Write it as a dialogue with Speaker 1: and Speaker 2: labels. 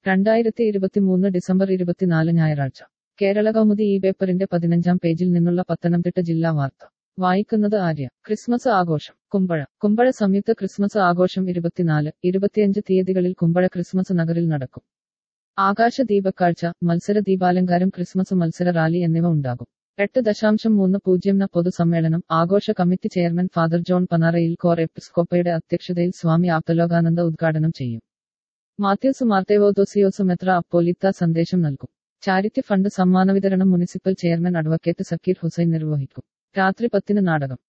Speaker 1: രണ്ടായിരത്തി ഇരുപത്തിമൂന്ന് ഡിസംബർ ഇരുപത്തിനാല് ഞായറാഴ്ച കേരള കൗമുദി ഈ പേപ്പറിന്റെ പതിനഞ്ചാം പേജിൽ നിന്നുള്ള പത്തനംതിട്ട ജില്ലാ വാർത്ത വായിക്കുന്നത് ആര്യ ക്രിസ്മസ് ആഘോഷം കുമ്പഴ കുമ്പഴ സംയുക്ത ക്രിസ്മസ് ആഘോഷം ഇരുപത്തിനാല് ഇരുപത്തിയഞ്ച് തീയതികളിൽ കുമ്പഴ ക്രിസ്മസ് നഗറിൽ നടക്കും ആകാശ ദീപക്കാഴ്ച മത്സര ദീപാലങ്കാരം ക്രിസ്മസ് മത്സര റാലി എന്നിവ ഉണ്ടാകും എട്ട് ദശാംശം മൂന്ന് പൂജ്യം ന പൊതുസമ്മേളനം ആഘോഷ committee chairman father John Panarayil കോർ എപ്പിസ്കോപ്പയുടെ അധ്യക്ഷതയിൽ സ്വാമി ആപ്തലോകാനന്ദ ഉദ്ഘാടനം ചെയ്യും മാത്യൂസ് മാർത്തേവോദോസിയോസ് മെത്ര അപ്പോലിത്ത സന്ദേശം നൽകും ചാരിറ്റി ഫണ്ട് സമ്മാന വിതരണം municipal chairman advocate Zakir Hussain നിർവഹിക്കും രാത്രി പത്തിന് നാടകം